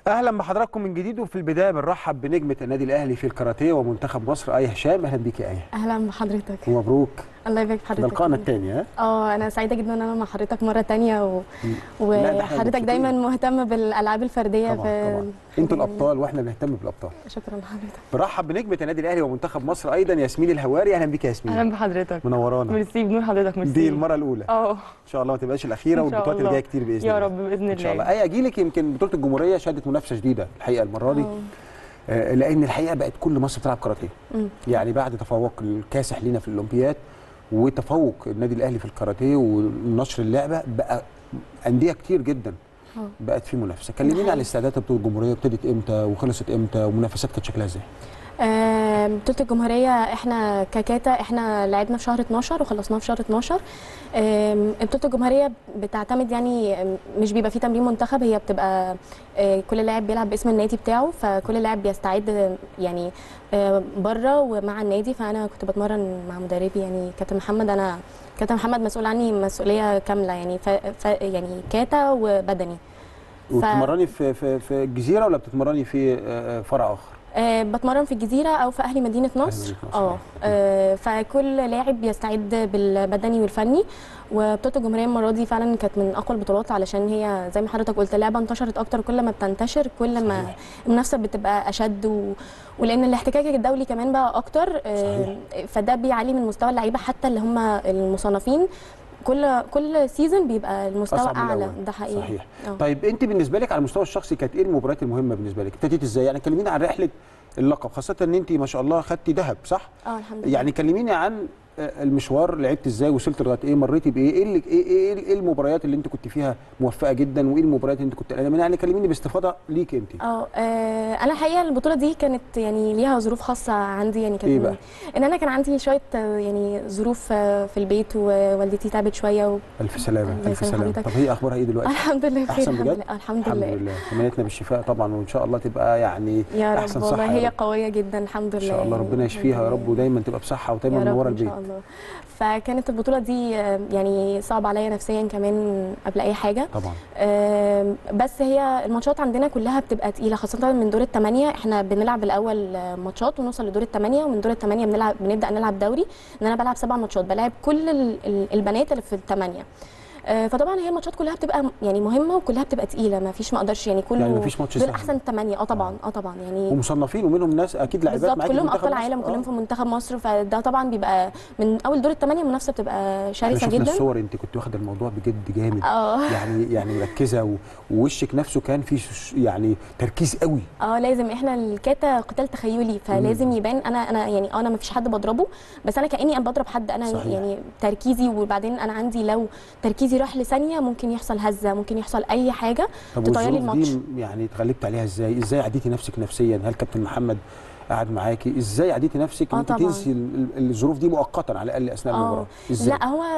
اهلا بحضراتكم من جديد وفي البدايه بنرحب بنجمه النادي الاهلي في الكاراتيه ومنتخب مصر ايه هشام اهلا بيك يا ايه اهلا بحضرتك ومبروك الله يبارك في ده حضرتك لقائنا الثاني ها اه انا سعيده جدا ان انا مع حضرتك مره تانية و... لا، ده احنا وحضرتك مبسوطين. دايما مهتم بالالعاب الفرديه طبعا في طبعا انتوا الابطال واحنا بنهتم بالابطال شكرا لحضرتك برحب بنجمه النادي الاهلي ومنتخب مصر ايضا ياسمين الهواري اهلا بيك يا ياسمين اهلا بحضرتك منورانا ميرسي بنور حضرتك ميرسي دي المره الاولى اه ان شاء الله ما تبقاش الاخيره إن شاء والبطولات اللي الله. جايه كتير باذن الله يا رب باذن ان شاء الله الله اي اجي لك يمكن بطوله الجمهوريه شهدت منافسه شديده الحقيقه المره دي آه. آه، لان الحقيقه بقت كل مصر بتلعب كاراتيه مم. يعني بعد تفوق الكاسح لينا في الاولمبياد وتفوق النادي الاهلي في الكاراتيه ونشر اللعبه بقى انديه كتير جدا آه. بقت في منافسه كلميني حقيقي. عن استعدادات بطوله الجمهوريه ابتدت امتى وخلصت امتى ومنافسات كانت شكلها ازاي آه، بطولة الجمهورية احنا ككاتا احنا لعبنا في شهر 12 وخلصناها في شهر 12 آم، بطولة الجمهورية بتعتمد يعني آم، مش بيبقى فيه تمرين منتخب هي بتبقى آه، كل لاعب بيلعب باسم النادي بتاعه فكل لاعب بيستعد آه، يعني بره ومع النادي فانا كنت بتمرن مع مدربي يعني كابتن محمد انا كابتن محمد مسؤول عني مسؤولية كاملة يعني ف... ف... يعني كاتا وبدني وبتتمرني في في في الجزيره ولا بتتمرني في آه، آه، فرع اخر أه بتمرن في الجزيرة أو في أهلي مدينة مدينة نصر نصر. اه أه فكل لاعب بيستعد بالبدني والفني وبطولة الجمهورية المرة دي فعلا كانت من أقوى البطولات علشان هي زي ما حضرتك قلت اللعبة انتشرت أكتر كل ما بتنتشر كل ما صحيح. المنافسة بتبقى أشد و... ولأن الاحتكاك الدولي كمان بقى أكتر أه فده بيعلي من مستوى اللعيبة حتى اللي هم المصنفين كل كل سيزون بيبقى المستوى أصعب من أعلى الأول. ده حقيقي صحيح آه. طيب انت بالنسبه لك على المستوى الشخصي كانت ايه المباريات المهمه بالنسبه لك ابتديت ازاي يعني كلميني عن رحله اللقب خاصه ان انت ما شاء الله خدتي ذهب صح اه الحمد لله يعني كلميني عن آه، المشوار لعبت ازاي وصلت لغايه ايه مريتي بايه ايه اللي ايه ايه, إيه المباريات اللي انت كنت فيها موفقه جدا وايه المباريات اللي انت كنت قلقانه منها يعني كلميني باستفاضه ليك انت اه آه، انا الحقيقه البطوله دي كانت يعني ليها ظروف خاصه عندي يعني كانت إيه من- بقى؟ ان انا كان عندي شويه آه، يعني ظروف آه، في البيت ووالدتي تعبت شويه و... الف سلامه الله الف يسلم سلامه حضرتك. طب هي اخبارها ايه دلوقتي الحمد لله بخير أحسن الحمد بجد؟ لله الحمد الحمد لله لله تمنيتنا بالشفاء طبعا وان شاء الله تبقى يعني يا رب احسن صحه والله يا هي رب. قويه جدا الحمد لله ان شاء الله يعني. ربنا يشفيها يا رب ودايما تبقى بصحه ودايما يا رب منوره ان البيت شاء الله فكانت البطوله دي آه، يعني صعب عليا نفسيا كمان قبل اي حاجه طبعا آم، بس هي الماتشات عندنا كلها بتبقى تقيله خاصه من دور الثمانيه احنا بنلعب الاول آه، ماتشات ونوصل لدور الثمانيه ومن دور الثمانيه بنلعب بنبدا نلعب دوري ان انا بلعب سبع ماتشات بلعب كل ال- ال- البنات اللي في الثمانيه آه، فطبعا هي الماتشات كلها بتبقى يعني مهمه وكلها بتبقى تقيله ما فيش ما اقدرش يعني كله يعني مفيش ماتش دول سهل. احسن ثمانيه اه طبعا اه طبعا يعني ومصنفين ومنهم ناس اكيد لاعبات بالظبط معاكي في كلهم منتخب ابطال مصر. عالم آه. كلهم في منتخب مصر فده طبعا بيبقى من اول دور الثمانيه المنافسه بتبقى احنا شرسه شفنا جدا الصور انت كنت واخده الموضوع بجد جامد اه يعني يعني مركزه و- ووشك نفسه كان فيه ش- يعني تركيز قوي اه لازم احنا الكاتا قتال تخيلي فلازم يبان انا انا يعني انا ما فيش حد بضربه بس انا كاني انا بضرب حد انا صحيح. يعني تركيزي وبعدين انا عندي لو تركيزي راح لثانيه ممكن يحصل هزه ممكن يحصل اي حاجه طب تطير لي والظروف الماتش دي يعني اتغلبت عليها ازاي ازاي عديتي نفسك نفسيا هل كابتن محمد قعد معاكي ازاي عديتي نفسك ان آه انت طبعاً. تنسي ال- ال- الظروف دي مؤقتا على الاقل اثناء آه. المباراه ازاي لا هو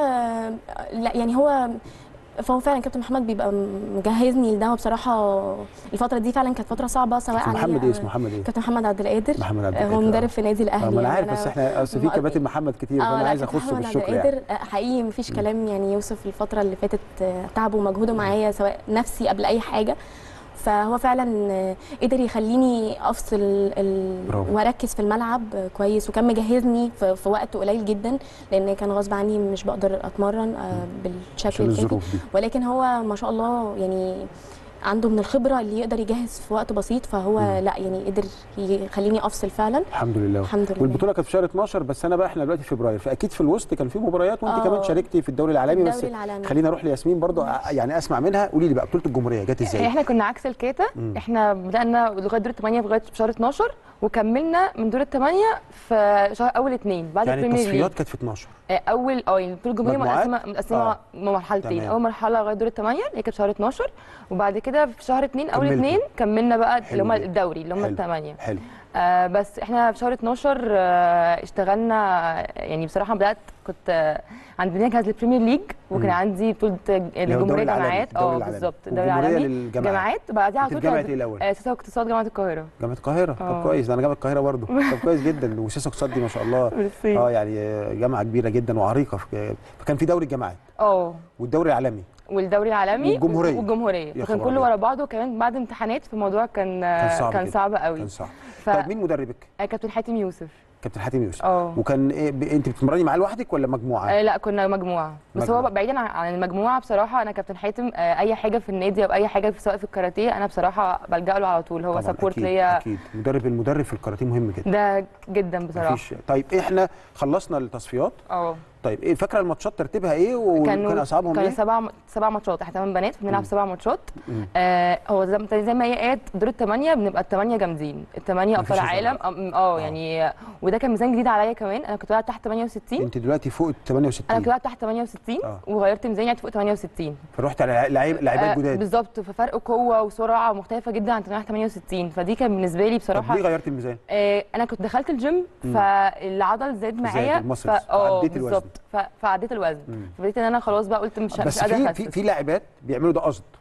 لا يعني هو فهو فعلا كابتن محمد بيبقى مجهزني لده وبصراحه الفتره دي فعلا كانت فتره صعبه سواء كابتن عليا محمد ايه اسمه محمد ايه كابتن محمد عبد القادر محمد عبد هو القادر، مدرب آه. في نادي الاهلي اه ما انا يعني عارف بس احنا اصل في ما- كباتن محمد كتير اه فانا لا عايز كابتن اخصه محمد عبد بالشكر يعني القادر آه، حقيقي مفيش كلام يعني يوصف الفتره اللي فاتت آه، تعبه ومجهوده معايا سواء نفسي قبل اي حاجه فهو فعلا آه، قدر يخليني افصل ال... برافو. واركز في الملعب آه، كويس وكان مجهزني في, في وقت قليل جدا لان كان غصب عني مش بقدر اتمرن آه، بالشكل عشان الكافي الظروف دي ولكن هو ما شاء الله يعني عنده من الخبره اللي يقدر يجهز في وقت بسيط فهو لا يعني قدر يخليني افصل فعلا الحمد لله الحمد لله والبطوله كانت في شهر 12 بس انا بقى احنا دلوقتي في فبراير فاكيد في الوسط كان في مباريات وانت آه. كمان شاركتي في الدوري العالمي بس الدوري العالمي. خلينا اروح لياسمين برضو ع- يعني اسمع منها قولي لي بقى بطوله الجمهوريه جت ازاي احنا كنا عكس الكاتا مم. احنا بدانا لغايه دور 8 لغايه شهر 12 وكملنا من دور الثمانيه في شهر اول اثنين بعد يعني البريمير ليج التصفيات كانت في 12 آه، اول اه يعني البطوله الجمهوريه مجموعات؟ مقسمه مقسمه آه. مرحلتين تمام. اول مرحله لغايه دور الثمانيه اللي كانت في شهر 12 وبعد كده في شهر اثنين اول كملتوا. اثنين كملنا بقى حلو اللي هم جدا. الدوري اللي هم حلو. الثمانيه حلو آه بس احنا في شهر 12 آه اشتغلنا يعني بصراحه بدات كنت آه عندنا جهاز البريمير ليج وكان مم. عندي بطوله اللي هو الدوري الجمهوريه العالمي، جامعات الدوري اه العالمي. بالظبط الدوري والجمهورية العالمي للجامعات. جامعات بعدها على كنت طول في جامعه كانت- ايه الاول آه، سياسه واقتصاد جامعه القاهره جامعه القاهره طب آه. كويس ده انا جامعه القاهره برضو طب كويس جدا وسياسه اقتصاد دي ما شاء الله ميرسي. اه يعني جامعه كبيره جدا وعريقه في- فكان في دوري الجامعات اه والدوري العالمي والدوري العالمي والجمهورية. والجمهوريه يا فكان خبر كله أبيض. ورا بعضه وكمان بعد امتحانات فالموضوع كان كان صعب كان جدا. صعب قوي كان صح ف... طيب مين مدربك آه، كابتن حاتم يوسف كابتن حاتم يوسف اه وكان إيه ب... انت بتتمرني معاه لوحدك ولا مجموعه آه لا كنا مجموعه بس مجموعة. هو بعيدا عن- عن المجموعه بصراحه انا كابتن حاتم آه، اي حاجه في النادي او اي حاجه في سواء في الكاراتيه انا بصراحه بلجا له على طول هو طبعاً، سبورت أكيد، ليا اكيد مدرب المدرب في الكاراتيه مهم جدا ده جدا بصراحه مفيش طيب احنا خلصنا التصفيات اه طيب ايه فاكره الماتشات ترتيبها ايه وكان كانوا اصعبهم كانوا ايه سبع سبع ماتشات احنا ثمان بنات بنلعب مم. سبع ماتشات مم. آه هو زي ما زي ما هي قالت دور الثمانيه بنبقى الثمانيه جامدين الثمانيه مفيش ابطال هزار عالم بقى. أم- اه يعني وده كان ميزان جديد عليا كمان انا كنت بلعب تحت 68 انت دلوقتي فوق ال انا 68 كنت بلعب تحت 68 آه. وغيرت ميزاني يعني فوق 68 فرحت على لعيب لعيبات آه، جداد بالظبط ففرق قوه وسرعه مختلفه جدا عن 68 فدي كان بالنسبه لي طب بصراحه ليه غيرت الميزان آه انا كنت دخلت الجيم مم. فالعضل زاد معايا المسلز، اه فعديت الوزن. بالظبط ف- فعديت الوزن مم. فبديت ان انا خلاص بقى قلت مش مش بس قادره في اخسس في في لاعبات بيعملوا ده قصد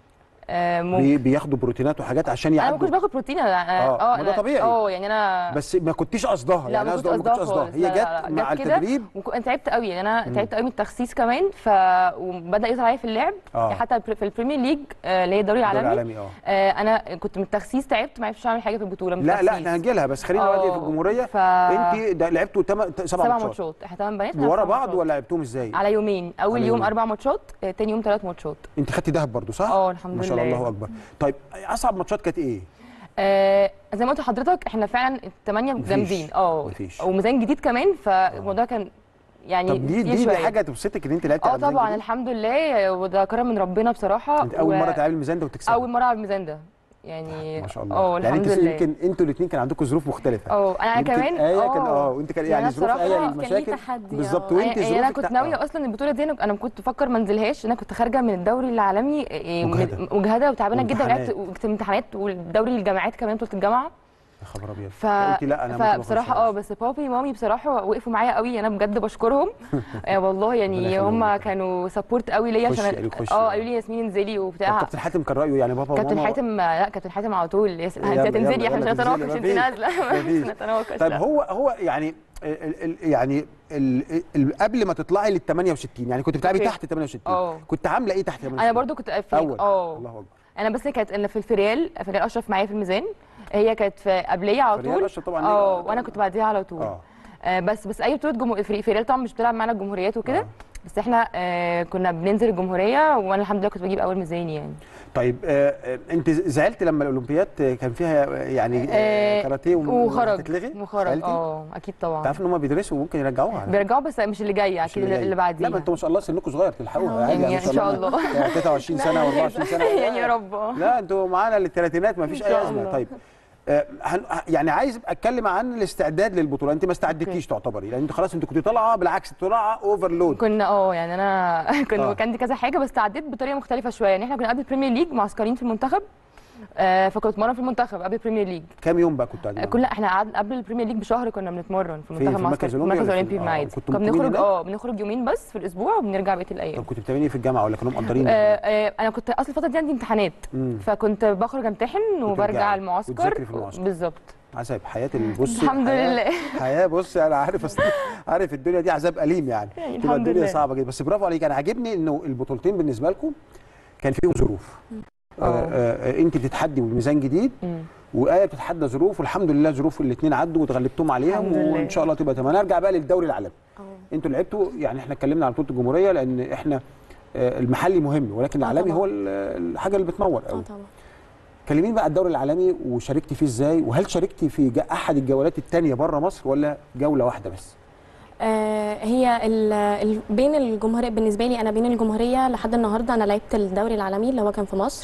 آه ممكن بي- بياخدوا بروتينات وحاجات عشان انا ما يعدوا كنتش باخد بروتين انا آه، ما ده أنا- طبيعي. اه يعني انا بس ما كنتيش قصدها لا يعني ما قصدي كنتش أقول ما قصدها كنتش خالص قصدها لا، هي لا، لا، جت مع جت كده التدريب وك- تعبت قوي يعني انا تعبت قوي من التخسيس كمان ف وبدا يظهر عليا في اللعب آه. يعني حتى في البريمير ليج آه، اللي هي الدوري الدوري العالمي العالمي اه آه، انا كنت من التخسيس تعبت ما عرفتش اعمل حاجه في البطوله من لا لا التخسيس. احنا هنجي لها بس خلينا آه، دلوقتي في الجمهوريه ف... انت ده لعبتوا تم... سبع سبع ماتشات ماتشات احنا ثمان بنات أنا ورا سبع بعض ماتشات. ولا لعبتهم ازاي؟ على يومين اول على يوم يومين. اربع ماتشات آه، تاني يوم ثلاث ماتشات انت خدتي دهب برضو صح؟ اه الحمد ما شاء الله لله. الله اكبر طيب اصعب ماتشات كانت ايه؟ آه زي ما قلت لحضرتك احنا فعلا الثمانيه مفيش. جامدين اه مفيش. وميزان جديد كمان فالموضوع كان يعني طب دي تقيل دي, دي شوية. حاجه تبسطك ان انت لعبتي اه على ميزان طبعا جديد؟ الحمد لله وده كرم من ربنا بصراحه انت اول و- مره تلعبي الميزان ده وتكسبي اول مره العب الميزان ده يعني ما شاء الله اه يعني الحمد انت لله يمكن انتوا الاثنين كان عندكم ظروف مختلفه اه انا يمكن كمان ايه كان اه وانت كان يعني يعني أنا ظروف بصراحة ايه كان ليه المشاكل تحدي، بالظبط اه. وانت يعني انا ظروفك كنت ناويه اصلا البطوله دي انا أنا كنت بفكر ما انزلهاش انا كنت خارجه من الدوري العالمي إيه، من- مجهدة. مجهده وتعبانه جدا وامتحانات. ولعبت وكنت امتحانات والدوري الجامعات كمان بطوله الجامعه يا خبر ابيض ف... فقلتي لا انا ممكن فبصراحه أخش اه بس بابي ومامي بصراحه وقفوا معايا قوي انا بجد بشكرهم آه والله ربنا يعني يخليهم هم لك. كانوا سبورت قوي ليا خشي، عشان قالوا خشي. اه قالوا لي ياسمين انزلي طب وبتاع كابتن حاتم كان رايه يعني بابا كابتن وماما حاتم لا كابتن حاتم على طول يس... يلا، انت هتنزلي يلا، احنا مش يلا هنتناقش تنزلي، انت مفيش. نازله مفيش. مش هنتناقش طيب لا. هو هو يعني ال ال يعني ال ال قبل ما تطلعي لل 68 يعني كنت بتلعبي أوكي. تحت 68 اه. كنت عامله ايه تحت 68 انا برضو كنت في اول اه الله اكبر انا بس كانت انا في الفريال فريال اشرف معايا في الميزان هي كانت في قبليه على فريال طول أشرف طبعاً اه ليه- وانا كنت بعديها على طول اه آه بس بس اي بطوله جمهور فري- فريال طبعا مش بتلعب معانا الجمهوريات وكده آه. بس احنا آه كنا بننزل الجمهوريه وانا الحمد لله كنت بجيب اول ميزاني يعني طيب آه آه، انت زعلت لما الاولمبياد كان فيها آه، يعني آه آه، كاراتيه وم- وخرج وهتتلغي وخرج زعلتي؟ اه اكيد طبعا تعرف ان هم بيدرسوا وممكن يرجعوها على فكرة. بيرجعوا بس مش اللي جاي مش اكيد اللي, جاي. اللي بعديها لا ما انتوا ما شاء الله سنكم صغير تلحقوها عادي يعني ما إن شاء الله. يعني 23 سنه و24 سنه يعني يا رب آه. لا انتوا معانا للثلاثينات ما فيش إن اي شاء ازمه الله. طيب آه، هن- يعني عايز اتكلم عن الاستعداد للبطوله انت ما استعدتيش تعتبري لان انت خلاص انت كنت طالعه بالعكس طالعه اوفرلود كنا اه يعني انا كنا آه. كان عندي كذا حاجه بس عديت بطريقه مختلفه شويه يعني احنا كنا قبل البريمير ليج معسكرين في المنتخب آه فكنت بتمرن في المنتخب قبل البريمير ليج كام يوم بقى كنت آه، قاعدين كنا احنا قعدنا قبل البريمير ليج بشهر كنا بنتمرن في فين؟ المنتخب في المركز معسكر- الأولمبي المركز ولا في- الاولمبي آه، بماعز كنتوا كنا مقيمين بنخرج هناك؟ اه بنخرج يومين بس في الاسبوع وبنرجع بقيه الايام طب كنت بتعملي ايه في الجامعه ولا كانوا مقدرين آه آه انا كنت اصل الفتره دي عندي امتحانات مم. فكنت بخرج امتحن وبرجع وترجعي المعسكر وتذاكري في المعسكر. بالظبط عذاب حياه البص الحمد لله. حياه بص انا عارف أصل عارف الدنيا دي عذاب اليم يعني يعني تبقى الحمد الدنيا لله. صعبه جدا بس برافو عليك انا عاجبني انه البطولتين بالنسبه لكم كان فيهم ظروف آه اه. آه انت بتتحدي بميزان جديد مم. وايه بتتحدى ظروف والحمد لله ظروف الاثنين عدوا وتغلبتهم عليهم الحمد لله. وان شاء الله تبقى تمام نرجع بقى للدوري العالمي اه. انتوا لعبتوا يعني احنا اتكلمنا عن بطوله الجمهوريه لان احنا آه، المحلي مهم ولكن اه العالمي طبعا. هو ال- الحاجه اللي بتنور اه قوي طبعا كلميني بقى الدوري العالمي وشاركتي فيه ازاي وهل شاركتي في جا- احد الجولات الثانيه بره مصر ولا جوله واحده بس آه، هي ال ال بين الجمهورية بالنسبة لي أنا بين الجمهورية لحد النهاردة أنا لعبت الدوري العالمي اللي هو كان في مصر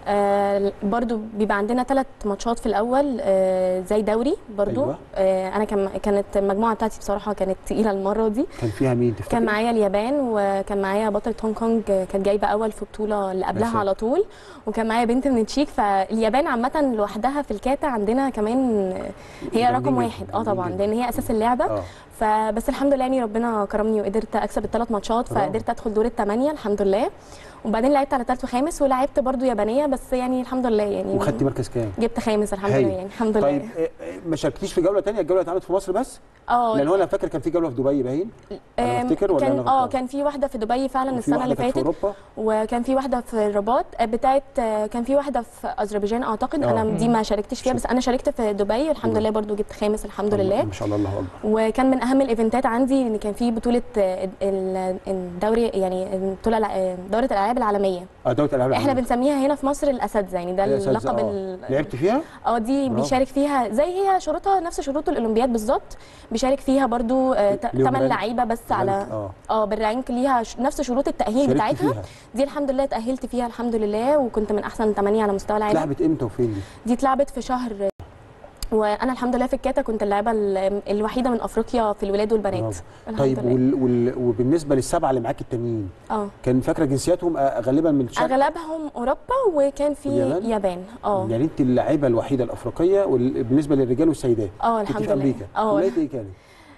آه، برضو بيبقى عندنا ثلاث ماتشات في الأول آه، زي دوري برضو أيوة. آه، أنا كان كانت المجموعة بتاعتي بصراحة كانت تقيلة المرة دي كان فيها مين تفتكري كان معايا اليابان وكان معايا بطلة هونج كونج آه، كانت جايبة أول في بطولة اللي ساتر. قبلها على طول وكان معايا بنت من التشيك فاليابان عامة لوحدها في الكاتا عندنا كمان آه، هي جامدين رقم جدا، واحد اه جامدين طبعا جدا. لأن هي أساس اللعبة اه فبس الحمد لله يعني ربنا كرمني وقدرت اكسب الثلاث ماتشات برافو. فقدرت ادخل دور الثمانيه الحمد لله وبعدين لعبت على ثالث وخامس ولعبت برضو يابانيه بس بس يعني الحمد لله يعني وخدتي مركز كام؟ جبت خامس الحمد هايل. لله يعني الحمد لله طيب آه، آه، ما شاركتيش في جوله ثانيه الجوله اتعملت في مصر بس؟ اه لان هو انا فاكر كان في جوله في دبي باين أنا آم، أفتكر ولا كان أنا اه غلطان؟ كان في واحده في دبي فعلا وفي السنه واحدة اللي كانت في فاتت اوروبا وكان في واحده في الرباط آه، بتاعت آه، كان في واحده في اذربيجان اعتقد آه. انا دي ما شاركتش فيها بس انا شاركت في دبي الحمد دبي. لله برضو جبت خامس الحمد لله ما شاء الله الله اكبر وكان من اهم الايفنتات عندي ان كان في بطوله آه، ال- الدوري يعني البطوله الع- آه، دوره الالعاب العالميه اه دوله الالعاب احنا العالمية. بنسميها هنا في مصر الاساتذه يعني ده هي أساتذة، اللقب آه. ال- لعبت فيها؟ اه دي برافو. بيشارك فيها زي هي شروطها نفس شروط الاولمبياد بالظبط بيشارك فيها برضو ليهم 8 رانك؟ لعيبه بس على اه اه بالرانك ليها ش- نفس شروط التاهيل شاركت بتاعتها فيها دي الحمد لله تاهلت فيها الحمد لله وكنت من احسن 8 على مستوى العالم اتلعبت امتى وفين دي؟ دي اتلعبت في شهر وانا الحمد لله في الكاتا كنت اللاعبه ال- الوحيده من افريقيا في الولاد والبنات برافو. الحمد طيب لله. وال... وال... وبالنسبه للسبعه اللي معاك التانيين اه كان فاكره جنسياتهم آه، غالبا من الشرق اغلبهم اوروبا وكان في واليابان؟ يابان اه يعني انت اللاعيبه الوحيده الافريقيه وال... بالنسبه للرجال والسيدات اه كنت الحمد في لله امريكا اه كليه ايه كانت؟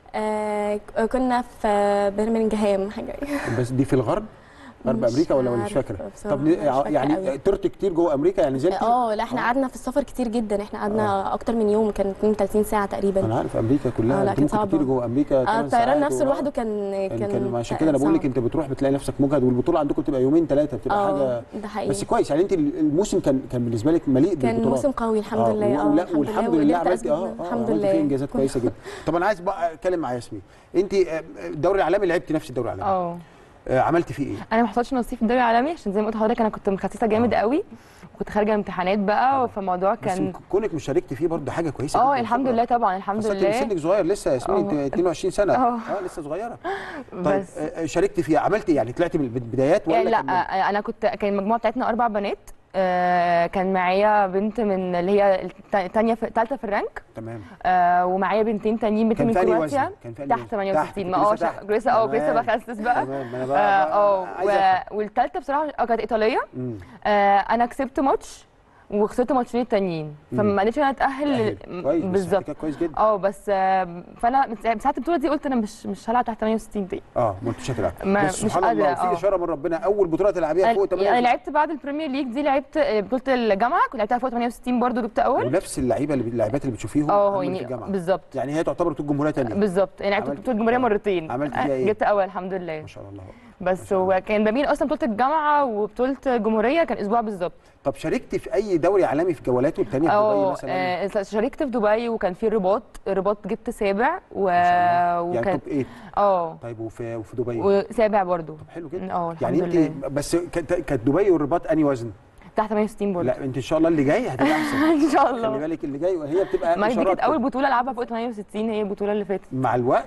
آه، كنا في برمنجهام حاجه بس دي في الغرب غرب مش امريكا ولا ولا مش عارفة فاكره بصراحة، طب مش ن- فاكرة يعني قوي. طرت كتير جوه امريكا يعني نزلت اه لا احنا آه. قعدنا في السفر كتير جدا احنا قعدنا اكتر من يوم كان 32 ساعه تقريبا انا عارف امريكا كلها آه، لا، انت كانت ممكن صعبة. تطير جوه امريكا اه تمن الطيران ساعات نفسه و- لوحده كان يعني كان كان عشان كده انا بقول لك صعب. انت بتروح بتلاقي نفسك مجهد والبطوله عندكم بتبقى يومين ثلاثه بتبقى اه حاجه ده حقيقي بس كويس يعني انت الموسم كان كان بالنسبه لك مليء كان بالبطولات موسم قوي الحمد آه، لله اه ولا- الحمد والحمد لله لله وقدرت عملت أثبت اه إن- آه، الحمد عملت فيه لله انجازات كويسه جدا طب انا عايز بقى اتكلم مع ياسمين انت آه، الدوري العالمي لعبتي نفس الدوري العالمي اه آه، عملتي فيه ايه؟ انا ما حصلش نصيب في الدوري العالمي عشان زي ما قلت لحضرتك انا كنت مخسسه جامد آه. قوي وكنت خارجه امتحانات بقى فالموضوع بس كان كونك مشاركتي فيه برضه حاجه كويسه اه جدا الحمد خبرة. لله طبعا الحمد خاصة إن لله سنك صغير لسه يا ياسمين انت آه. 22 سنه آه. اه لسه صغيره طيب بس آه، آه، شاركتي فيها عملتي يعني طلعتي من البدايات ولا يعني لا كملتي؟ آه، انا كنت كان المجموعه بتاعتنا اربع بنات آه، كان معايا بنت من اللي هي الثانيه في الثالثه في الرانك تمام آه، ومعايا بنتين تانيين بنت كان من في أنهي كرواتيا وزن؟ كان في أنهي تحت وزن؟ 68 ما كنت اه لسه شا- تحت. لسه اه تمام. لسه بخسس بقى تمام ما انا اه بقى اه عايز أفهم. و- والثالثه بصراحه اه كانت ايطاليه مم. آه، انا كسبت ماتش وخسرت ماتشين التانيين فما قدرتش انا اتاهل تأهل. م- كويس بس بالظبط كده كويس جدا اه بس آه، فانا من ساعة- من ساعه البطوله دي قلت انا مش مش هلعب تحت 68 دي اه ما انتش هتلعب ما- بس مش سبحان الله قادرة، في آه. اشاره من ربنا اول بطوله تلعبيها فوق انا 68 لعبت بعد البريمير ليج دي لعبت آه، بطوله الجامعه كنت لعبتها فوق 68 برضو جبت اول ونفس اللعيبه اللي اللاعبات اللي بتشوفيهم اه عملوا في يعني الجامعه بالظبط يعني هي تعتبر بطوله جمهوريه ثانيه بالظبط يعني لعبت عملت- بطوله الجمهوريه آه. مرتين عملت فيها آه، إيه؟ جبت اول الحمد لله ما شاء الله بس هو كان بميل اصلا بطوله الجامعه وبطوله الجمهوريه كان اسبوع بالظبط طب شاركتي في اي دوري عالمي في جولاته الثانيه في دبي اه مثلا آه، شاركت في دبي وكان في الرباط الرباط جبت سابع و... ما شاء الله. يعني وكان توب 8 اه طيب وفي وفي دبي وسابع برضو طب حلو جدا اه الحمد يعني لله انت بس كانت كانت دبي والرباط انهي وزن؟ تحت 68 برضو لا انت ان شاء الله اللي جاي هتبقى احسن ان شاء خلي الله بالك اللي جاي وهي بتبقى ما دي إشارات كانت اول كده. بطوله العبها فوق 68 هي البطوله اللي فاتت مع الوقت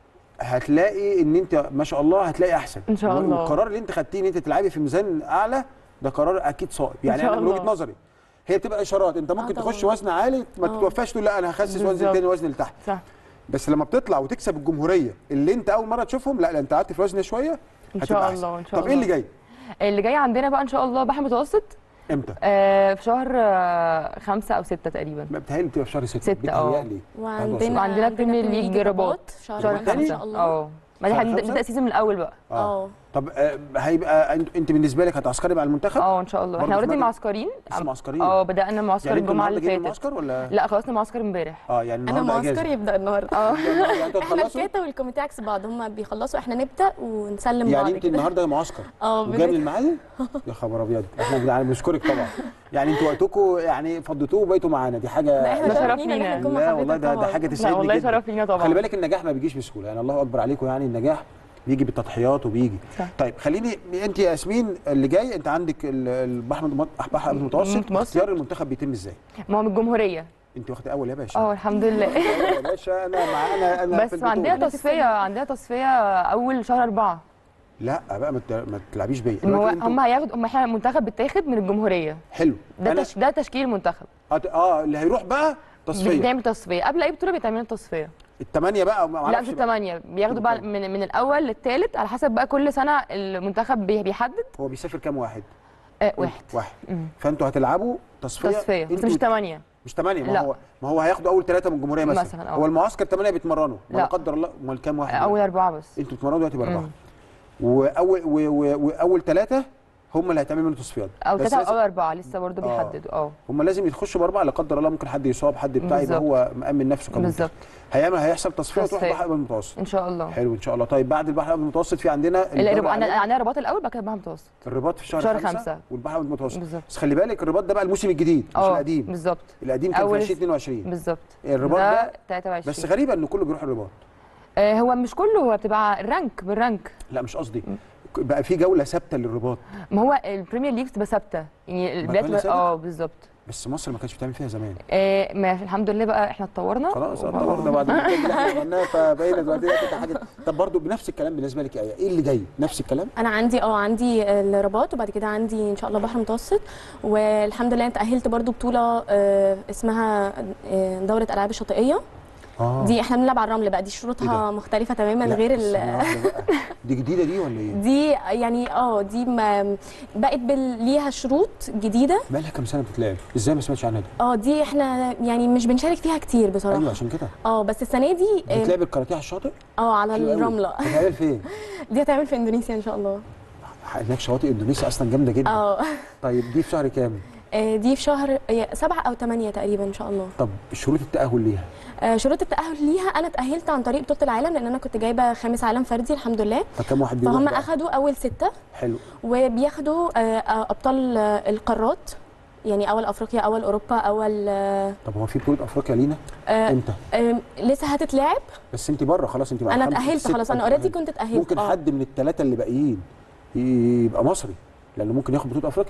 هتلاقي ان انت ما شاء الله هتلاقي احسن إن شاء الله. والقرار اللي انت خدتيه ان انت تلعبي في ميزان اعلى ده قرار اكيد صائب يعني شاء انا من وجهه الله. نظري هي بتبقى اشارات انت ممكن طبعاً. تخش وزن عالي ما آه. تتوفاش تقول لا انا هخسس وزن بالظبط. تاني وزن لتحت صح بس لما بتطلع وتكسب الجمهوريه اللي انت اول مره تشوفهم لا لا انت قعدت في وزن شويه ان هتبقى شاء أحسن. الله ان شاء طب الله ايه اللي جاي اللي جاي عندنا بقى ان شاء الله بحر متوسط امتى آه، في شهر آه، خمسة او ستة تقريبا ما بتهيألي بتبقى في شهر 6 ستة، اه. بتهيألي وعندنا وعندنا بريمير ليج رباط في شهر شهر خمسة ان تاني؟ شاء الله اه ما شهر احنا خمسة؟ نبدا سيزون من الاول بقى اه طب آه، هيبقى انت انت بالنسبه لك هتعسكري مع المنتخب اه ان شاء الله برضه احنا في اوريدي مجال- معسكرين لسه معسكرين اه بدانا معسكر يعني انتوا الجمعه النهارده اللي جايين فاتت معسكر ولا لا خلصنا معسكر امبارح اه يعني انا النهارده معسكري اجازه يبدا النهارده اه يعني انتوا احنا هتخلصوا الكاتا والكوميتي عكس بعض هم بيخلصوا احنا نبدا ونسلم يعني بعض انت كده النهارده معسكر اه وجاي من بنت- المعادي يا خبر ابيض احنا يعني بنشكرك طبعا يعني انتوا وقتكم يعني فضيتوه وبقيتوا معانا دي حاجه لا احنا ده شرف شرف لينا ان احنا لينا. نكون مع لا حضرتك والله ده ده طبعاً. حاجه لا تسعدني والله جدا شرف لينا طبعا خلي بالك النجاح ما بيجيش بسهوله يعني الله اكبر عليكم يعني النجاح بيجي بالتضحيات وبيجي صح. طيب خليني انت يا ياسمين اللي جاي انت عندك ال- البحر المت- البحر المتوسط المتوسط. اختيار المنتخب بيتم ازاي ما هو من الجمهوريه انت واخده اول يا باشا اه الحمد لله يا باشا انا معانا انا في بس عندنا البطولة. تصفيه عندنا تصفيه اول شهر أربعة لا بقى ما ت- ما تلعبيش بيا ما هو دلوقتي انتوا- هم هياخدوا هم احنا المنتخب بيتاخد من الجمهوريه حلو ده انا تش... ده تشكيل المنتخب اه اه اللي هيروح بقى تصفيه بنعمل تصفيه قبل اي بطوله بيتعمل تصفيه الثمانيه بقى ما لا اعرفش مش بقى. الثمانيه بياخدوا بقى من, من الاول للثالث على حسب بقى كل سنه المنتخب بي- بيحدد هو بيسافر كام واحد آه واحد واحد مم. فانتوا هتلعبوا تصفيه تصفيه بس انتوا مش ثمانيه مش ثمانيه ما لا. هو ما هو هياخدوا اول ثلاثه من الجمهوريه مثلا, مثلاً، اه. هو المعسكر ثمانيه بيتمرنوا ما لا. لا قدر الله امال كام واحد اول اربعه بس انتوا بتتمرنوا دلوقتي باربعه مم. واول و- و- واول ثلاثه هم اللي هيتعمل منه تصفيات او بس ثلاثه لازم- او اربعه لسه برضه آه. بيحددوا اه هم لازم يخشوا باربعه لا قدر الله ممكن حد يصاب حد بتاع يبقى بالظبط. هو مأمن نفسه كمان بالظبط هيعمل هيحصل تصفيه وتروح تصفية. البحر الأبيض المتوسط ان شاء الله حلو ان شاء الله طيب بعد البحر الأبيض المتوسط في عندنا الدوري الرباط العالمي. عندنا عندنا رباط الاول بعد كده بحر متوسط الرباط في شهر, شهر خمسة, خمسة. والبحر الأبيض المتوسط بالظبط بس خلي بالك الرباط ده بقى الموسم الجديد مش اه القديم بالظبط القديم كان في أول 2022 بالظبط الرباط ده 23 بس غريبه ان كله بيروح الرباط آه هو مش كله هو بتبقى الرانك بالرانك لا مش قصدي بقى في جوله ثابته للرباط ما هو البريمير ليج بتبقى ثابته يعني البلاد جولة بتبقى- ثابتة؟ اه بالظبط بس مصر ما كانتش بتعمل فيها زمان آه ما الحمد لله بقى احنا اتطورنا خلاص وبقى- اتطورنا بعد النتائج اللي احنا عملناها فبقينا دلوقتي كده حاجه طب برضه بنفس الكلام بالنسبه لك يا ايه ايه اللي جاي نفس الكلام انا عندي اه عندي الرباط وبعد كده عندي ان شاء الله بحر متوسط والحمد لله تاهلت برضو بطوله آه، اسمها آه، دوره العاب الشاطئيه اه دي احنا بنلعب على الرمل بقى دي إيه شروطها ده؟ مختلفه تماما لا، غير بس ال ثانية واحدة بقى. دي جديده دي ولا ايه؟ دي يعني اه دي ما بقت بال- ليها شروط جديده بقى لها كام سنه بتتلعب ازاي ما سمعتش عنها دي؟ اه دي احنا يعني مش بنشارك فيها كتير بصراحه ايوه عشان كده اه بس السنه دي اه بتلعب الكاراتيه على الشاطئ آه، على حلو قوي. الرمله هتعمل فين؟ دي هتعمل في اندونيسيا ان شاء الله هناك شواطئ اندونيسيا اصلا جامده جدا اه طيب دي في شهر كام؟ آه، دي في شهر آه، سبعة او ثمانية تقريبا ان شاء الله طب شروط التاهل ليها آه، شروط التأهل ليها أنا اتأهلت عن طريق بطولة العالم لأن أنا كنت جايبة خامس عالم فردي الحمد لله فكم واحد بيروح فهم بقى؟ أخدوا أول ستة حلو وبياخدوا آه، آه، أبطال آه، القارات يعني أول أفريقيا أول أوروبا أول آه، طب هو في بطوله افريقيا لينا؟ آه، امتى؟ آه، لسه هتتلعب بس انت بره خلاص انت مع أنا الخمسة، اتأهلت الستة خلاص أنا اتأهلت. أوريدي كنت اتأهلت ممكن آه. حد من الثلاثه اللي باقيين يبقى مصري لانه ممكن ياخد بطوله افريقيا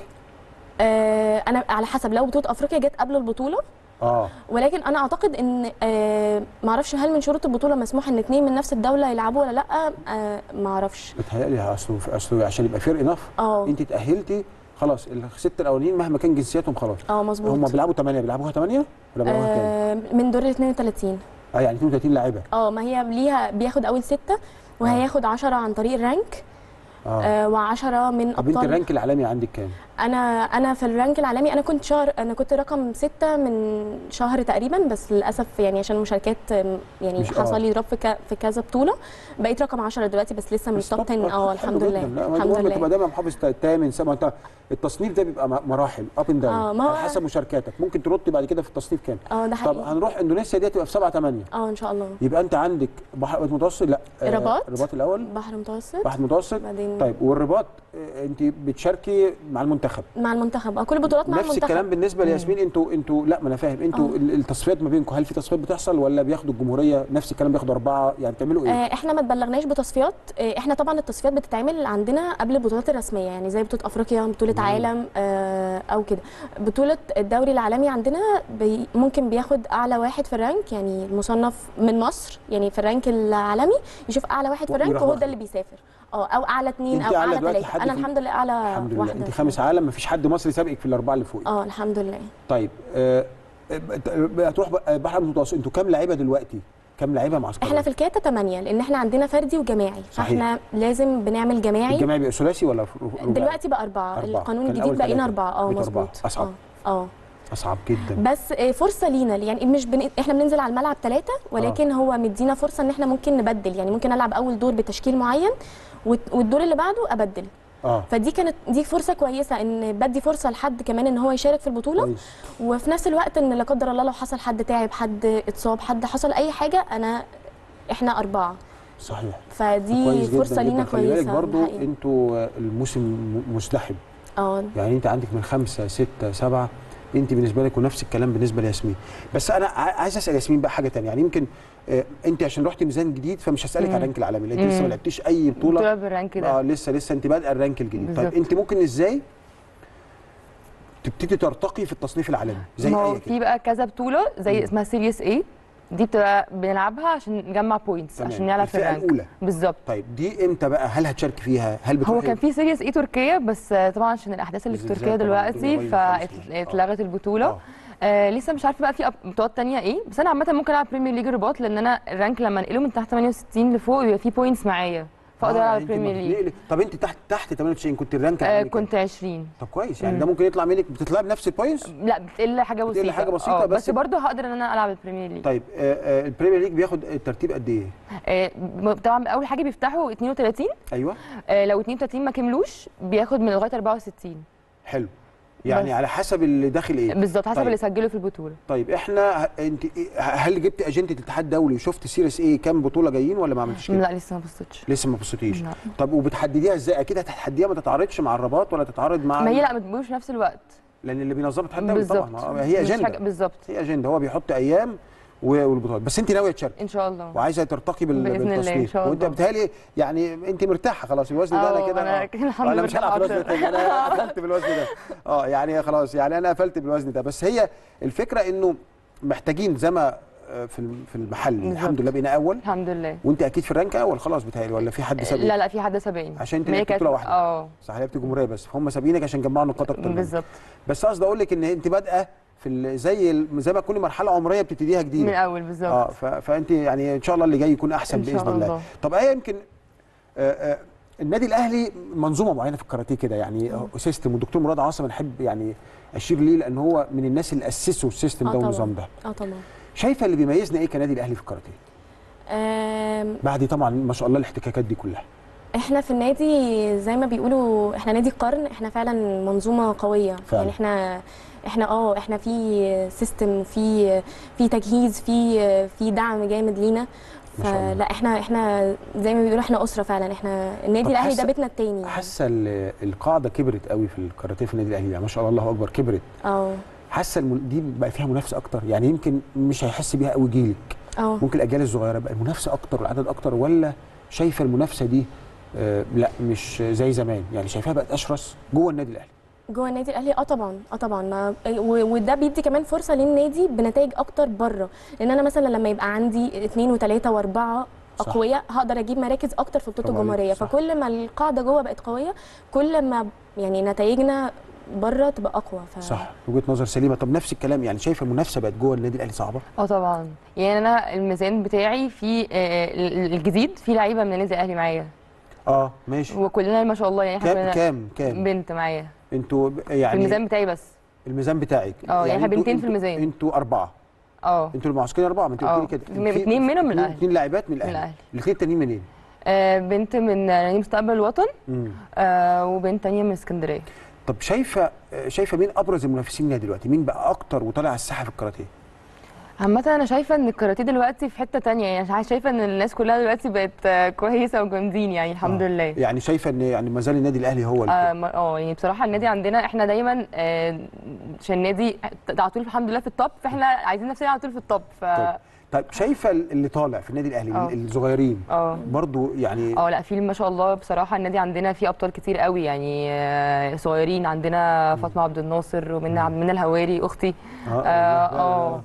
آه، أنا على حسب لو بطولة أفريقيا جت قبل البطولة اه ولكن أنا أعتقد إن آه، معرفش هل من شروط البطولة مسموح إن اتنين من نفس الدولة يلعبوا ولا لأ آه، معرفش بتهيألي اصله اصله عشان يبقى فير انف اه انت اتاهلتي خلاص الست الاولانيين مهما كان جنسياتهم خلاص اه مظبوط هم بيلعبوا 8 بيلعبوها 8 ولا بيلعبوها كام؟ آه، من دور ال 32 اه يعني 32 لاعيبه اه ما هي ليها بياخد اول ستة وهياخد 10 عن طريق الرانك اه آه و10 من طب انت ابطال الرانك العالمي عندك كام؟ انا انا في الرانك العالمي انا كنت شهر انا كنت رقم ستة من شهر تقريبا بس للاسف يعني عشان المشاركات آم، يعني مش- حصل آه. لي دروب في, ك... في كذا بطوله بقيت رقم 10 دلوقتي بس لسه من بس توب طب 10 اه حلو الحمد جداً. لله لا ما الحمد تبقى تبقى لله دايما محافظ تامن سبعه انت التصنيف ده بيبقى م- مراحل اب اند آه، داون ما هو- على حسب مشاركاتك ممكن ترد بعد كده في التصنيف كام؟ اه ده طب حقيقي هنروح اندونيسيا دي هتبقى في 7 8 اه ان شاء الله يبقى انت عندك بحر أبيض متوسط لا آه، رباط. الرباط الاول بحر متوسط بحر متوسط بعدين طيب والرباط آه، انت بتشاركي مع المنتخب مع المنتخب اه كل البطولات مع نفس المنتخب الكلام بالنسبه لياسمين انتوا انتوا لا ما انا فاهم انتوا آه. ال- التصفيات ما بينكم هل في تصفيات بتحصل ولا بياخدوا الجمهوريه نفس الكلام بياخدوا اربعه يعني بتعملوا ايه؟ آه، احنا ما تبلغناش بتصفيات آه، احنا طبعا التصفيات بتتعمل عندنا قبل البطولات الرسميه يعني زي بطوله افريقيا بطوله مم. عالم آه، او كده بطوله الدوري العالمي عندنا بي ممكن بياخد اعلى واحد في الرانك يعني المصنف من مصر يعني في الرانك العالمي يشوف اعلى واحد في الرانك ويروح وهو واخد. ده اللي بيسافر اه او اعلى اثنين انت او أعلى اعلى دلوقتي ثلاثه حد انا في- الحمد لله اعلى الحمد لله واحده انت في خامس عالم ما فيش حد مصري سابقك في الاربعه اللي فوق اه الحمد لله طيب آه، آه، هتروح بقى بحر المتوسط انتوا كام لعيبه دلوقتي؟ كام لعيبه معسكريه؟ احنا في الكاتا 8 لان احنا عندنا فردي وجماعي صحيح. فاحنا لازم بنعمل جماعي الجماعي بيبقى ثلاثي ولا رباعي؟ دلوقتي بقى أربعة, أربعة. القانون كان الجديد الأول بقينا ثلاثة. أربعة اه بقيتوا أربعة. مظبوط أصعب. اه اه اصعب جدا بس آه، فرصة لينا يعني مش بن... احنا بننزل على الملعب ثلاثة ولكن هو مدينا فرصة ان احنا ممكن نبدل يعني ممكن العب اول دور بتشكيل معين والت- والدور اللي بعده ابدل اه فدي كانت دي فرصة كويسة ان بدي فرصة لحد كمان ان هو يشارك في البطولة كويس وفي نفس الوقت ان لا قدر الله لو حصل حد تعب حد اتصاب حد حصل اي حاجة انا احنا أربعة صحيح فدي كويس جدا فرصة لينا جدا. خلي بالك كويسة برضو الحقيقة. انتوا آه، الموسم م- مزدحم اه يعني انت عندك من خمسه سته سبعه انت بالنسبه لك ونفس الكلام بالنسبه لياسمين بس انا ع- عايز اسال ياسمين بقى حاجه تانية يعني يمكن آه، انت عشان رحتي ميزان جديد فمش هسالك مم. على الرانك العالمي لان انت لسه ما مم. لعبتيش اي بطوله بطوله بالرانك ده اه لسه لسه انت بادئه الرانك الجديد طيب بالظبط. انت ممكن ازاي تبتدي ترتقي في التصنيف العالمي زي ما هو اي في كده بقى كذا بطوله زي مم. اسمها سيريس اي دي بتبقى بنلعبها عشان نجمع بوينتس تمام. عشان نلعب في الفئة الرانك الأولى. بالظبط طيب دي امتى بقى هل هتشارك فيها هل هو بتروحي كان في سيريس اي تركيا بس آه، طبعا عشان الاحداث اللي في الزلزال تركيا طبعاً دلوقتي الدنيا بايظة خالص. فاتلغت البطوله آه. آه لسه مش عارفه بقى في أب- بطولات تانية ايه بس انا عامه ممكن العب بريمير ليج رباط لان انا الرانك لما انقله من تحت 68 لفوق يبقى في بوينتس معايا فاقدر آه، العب يعني أنت بريمير ليج بتنقلي- طب انت تحت تحت 98 كنت الرانك آه عامل كام؟ كنت 20 طب كويس يعني ده ممكن يطلع منك بتطلع بنفس البوينتس لا بتقل حاجه بتقل بسيطه حاجة بسيطة آه، بس- بس برضه هقدر ان انا العب البريمير ليج طيب آه، آه، البريمير ليج بياخد الترتيب قد ايه؟ آه م- طبعا اول حاجه بيفتحوا 32 ايوه آه لو 32 ما كملوش بياخد من لغايه 64 حلو يعني بس. على حسب اللي داخل ايه بالظبط حسب طيب. اللي سجله في البطوله طيب احنا ه- انت إيه- هل جبت اجنده الاتحاد الدولي وشفت سيريس ايه كام بطوله جايين ولا ما عملتش كده؟ لا لسه ما بصيتش لسه ما بصيتيش لا. طب وبتحدديها ازاي؟ اكيد هتحدديها ما تتعارضش مع الرباط ولا تتعارض مع ما هي لا ما تبقوش في نفس الوقت لان اللي بينظمها الاتحاد الدولي بالظبط طبعا ما هي مش اجنده حاجة- بالظبط هي اجنده هو بيحط ايام و- والبطولات بس انت ناويه تشاركي ان شاء الله وعايزه ترتقي بال- بإذن الله، إن بالتصنيف شاء وانت الله. بتهيألي يعني انت مرتاحه خلاص الوزن ده انا آه، كده أنا آه. كده الحمد انا مش لله هلعب في الوزن أكتر. ده تاني انا قفلت بالوزن ده اه يعني خلاص يعني انا قفلت بالوزن ده بس هي الفكره انه محتاجين زي ما آه، في الم- في المحل بالظبط. الحمد لله بقينا اول الحمد لله وانت اكيد في الرانك اول خلاص بتهيألي ولا في حد سابقك لا لا في حد سابقني عشان انت ما هي لعبت كانت- بطولة واحدة. اه صح لعبت الجمهوريه بس فهم سابقينك عشان جمعوا نقاط اكتر منك. بالظبط بس قصدي اقول لك ان انت بادئه في ال- زي ال- زي ما كل مرحله عمريه بتبتديها من جديده الاول اه بالظبط ف- فانت يعني ان شاء الله اللي جاي يكون احسن إن شاء باذن الله. الله. طب ايه يمكن آه آه النادي الاهلي منظومه معينه في الكاراتيه كده يعني آه، سيستم والدكتور مراد عاصم انا احب يعني اشير ليه لان هو من الناس اللي اسسوا السيستم آه ده طبعاً. والنظام ده اه طبعا شايفه اللي بيميزنا ايه كنادي الاهلي في الكاراتيه آم، بعد طبعا ما شاء الله الاحتكاكات دي كلها احنا في النادي زي ما بيقولوا احنا نادي القرن احنا فعلا منظومه قويه فعلا. يعني احنا احنا اه احنا في سيستم في في تجهيز في في دعم جامد لينا ما شاء الله. فلا احنا احنا زي ما بيقولوا احنا اسره فعلا احنا النادي طب الاهلي حاسة- ده بيتنا التاني يعني. حاسه ال- القاعده كبرت قوي في الكاراتيه في النادي الاهلي يعني ما شاء الله الله اكبر كبرت اه حاسه المن- دي بقى فيها منافسه اكتر يعني يمكن مش هيحس بيها قوي جيلك اه ممكن الاجيال الصغيره بقى المنافسه اكتر والعدد اكتر ولا شايفه المنافسه دي آه لا مش زي زمان يعني شايفاها بقت اشرس جوه النادي الاهلي جوه النادي الاهلي اه طبعا اه طبعا ما و- وده بيدي كمان فرصه للنادي بنتائج اكتر بره لان انا مثلا لما يبقى عندي اثنين وثلاثه واربعه صح. اقوياء هقدر اجيب مراكز اكتر في بطوله برافو عليك، الجمهوريه صح. فكل ما القاعده جوه بقت قويه كل ما يعني نتائجنا بره تبقى اقوى ف... صح وجهه نظر سليمه طب نفس الكلام يعني شايفه المنافسه بقت جوه النادي الاهلي صعبه اه طبعا يعني انا الميزان بتاعي في آه، ال- الجديد في لعيبه من النادي الاهلي معايا اه ماشي وكلنا ما شاء الله يعني احنا كام كلنا كام كام بنت معايا انتوا ب- في يعني الميزان بتاعي بس الميزان بتاعك اه، يعني احنا انتوا- بنتين في انتوا- الميزان. انتوا اربعه اه انتوا المعسكرين اربعه ما انت اه. قلت لي كده اتنين- في- اتنين منهم من اتنين- الأهلي. اتنين لاعبات من الاهلي الأهلي. الاثنين التانيين منين؟ آه، بنت من نادي مستقبل الوطن مم. آه، وبنت تانية من اسكندريه طب شايفه شايفه مين ابرز المنافسين ليها دلوقتي؟ مين بقى اكتر وطالع على الساحه في الكاراتيه؟ عامة أنا شايفة إن الكاراتيه دلوقتي في حتة تانية يعني شايفة إن الناس كلها دلوقتي بقت آه، كويسة وجامدين يعني الحمد آه. لله يعني شايفه ان يعني ما زال النادي الاهلي هو ال- اه ما- اه يعني بصراحه النادي عندنا احنا دايما آه، عشان النادي على طول الحمد لله في التوب فاحنا عايزين نفسنا على طول في التوب ف طيب. طيب شايفه اللي طالع في النادي الاهلي اه. الصغيرين اه برضو يعني اه لا في ما شاء الله بصراحه النادي عندنا فيه ابطال كتير قوي يعني آه، صغيرين عندنا فاطمه عبد الناصر ومنى عبد منى الهواري اختي اه اه اه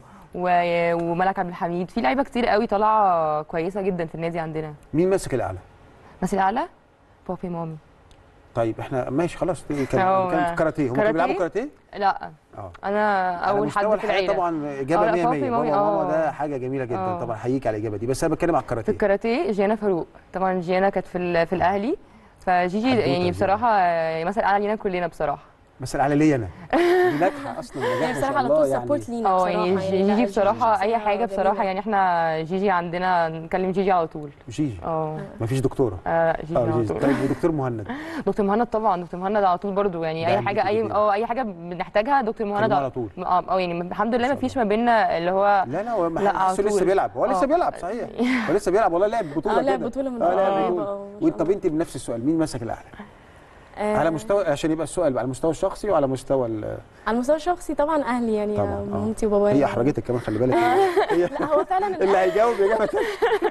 و- وملك عبد الحميد في لعيبه كتير قوي طالعه كويسه جدا في النادي عندنا مين ماسك الاعلى؟ مثل اعلى بابي مامي طيب احنا ماشي خلاص كان اه. كان كاراتيه هم كانوا كاراتيه؟ بيلعبوا كاراتيه؟ لا اه انا على اول مستوى حد في الحياة العيله طبعا اه اجابه لا، 100 بابي 100 بابا مامي، وماما اه. ده حاجه جميله جدا اه. طبعا احييك على الاجابه دي بس انا بتكلم على في الكاراتيه الكاراتيه جيانا فاروق طبعا جيانا كانت في ال- في الاهلي فجيجي حدوتة يعني جيانا. بصراحه آه، مثل اعلى علينا كلنا بصراحه بس على ليا انا دي ناجحه اصلا نجاح هي ما بصراحه شاء على الله طول يعني سبورت لينا اه بصراحه يعني لا، جيجي بصراحه اي شخصية حاجه بصراحه جميلة. يعني احنا جيجي عندنا نكلم جيجي على طول جيجي اه مفيش دكتوره آه، جيجي اه على جيجي طول طيب ودكتور مهند دكتور مهند طبعا دكتور مهند على طول برضو يعني ده اي عندك حاجه اي كتير. اه اي حاجه بنحتاجها دكتور مهند كلمة على طول. اه اه يعني الحمد لله ما ما شاء فيش ما بيننا اللي هو لا لا هو ما لا، حسه على لسه طول. بيلعب هو لسه اه. بيلعب صحيح هو لسه بيلعب والله لعب بطوله اه لعب كده. بطولة من اه لعب قريب، بطوله اه، ما شاء وانت طب الله. انت بنفس السؤال مين ماسك الاعلى؟ آه، على مستوى عشان يبقى السؤال بقى على المستوى الشخصي وعلى مستوى ال- على المستوى الشخصي طبعا اهلي يعني طبعاً، آه، اه. مامتي وبابايا هي احرجتك كمان خلي بالك هي لا هو فعلا اللي الأهل هيجاوب اجابه تانية.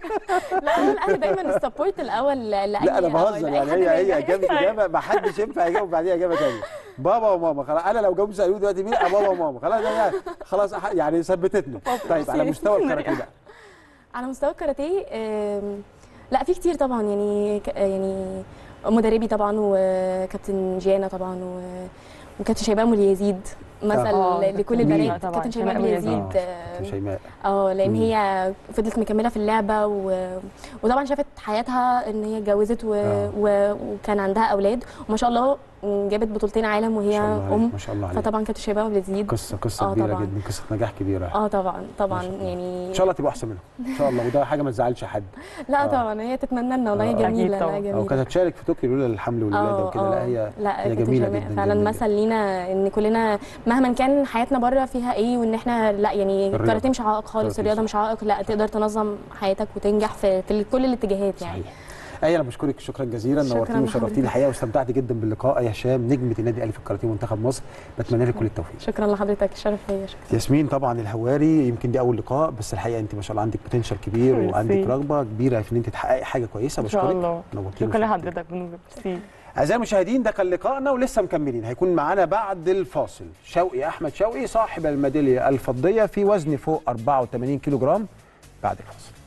لا هو الاهل دايما السبورت الاول ل- لاي لا انا أو بهزر لأي يعني حد هي هي بيجي. اجابه اجابه ما حدش ينفع يجاوب بعديها اجابه ثانيه بابا وماما خلاص انا لو جاوبت سالوه دلوقتي مين آه، بابا وماما خلاص أنا خلاص أح- يعني ثبتتنا طيب على مستوى الكاراتيه بقى على مستوى الكاراتيه آم، لا في كتير طبعا يعني ك- يعني مدربي طبعا وكابتن جيانا طبعا و- وكابتن شيبان ولي يزيد مثل آه، لكل مين؟ البنات طبعاً، كابتن شيماء شيماء أبو أبو يزيد آه، آه، كابتن شيماء اه لان مم. هي فضلت مكمله في اللعبه و... وطبعا شافت حياتها ان هي اتجوزت و... آه. و... وكان عندها اولاد وما شاء الله جابت بطولتين عالم ما وهي شاء الله عليك ام ما شاء الله عليك فطبعا كانت شيماء أبو يزيد قصه قصه آه، كبيره طبعاً. جدا قصه نجاح كبيره اه طبعا طبعا ما شاء الله. يعني ان شاء الله تبقى احسن منهم ان شاء الله وده حاجه ما تزعلش حد لا آه. طبعا هي تتمنى لنا والله آه. هي أكيد جميله طبعاً. لا او جميله كانت هتشارك في طوكيو لولا الحمل والولاده اه وكده لا اه هي لا هي كابتن جميله شيماء جدا فعلا جدا مثل لينا ان كلنا مهما كان حياتنا بره فيها ايه وان احنا لا يعني الرياضة. الكاراتيه مش عائق خالص الكاراتيه الرياضه صح. مش عائق لا تقدر تنظم حياتك وتنجح في, في كل الاتجاهات يعني صحيح ايه انا بشكرك شكرا جزيلا شكراً نورتيني وشرفتيني لحضرتك. الحقيقه واستمتعت جدا باللقاء يا هشام نجمه النادي الاهلي في الكاراتيه منتخب مصر بتمنى لك كل التوفيق شكرا لحضرتك الشرف ليا شكرا ياسمين طبعا الهواري يمكن دي اول لقاء بس الحقيقه انت ما شاء الله عندك بوتنشال كبير ميرسي. وعندك رغبه كبيره في ان انت تحققي حاجه كويسه ان شاء بشكرك الله نورتيني شكرا وشرفتيني. لحضرتك بنور ميرسي اعزائي المشاهدين ده كان لقائنا ولسه مكملين هيكون معانا بعد الفاصل شوقي احمد شوقي صاحب الميداليه الفضيه في وزن فوق 84 كيلو جرام بعد الفاصل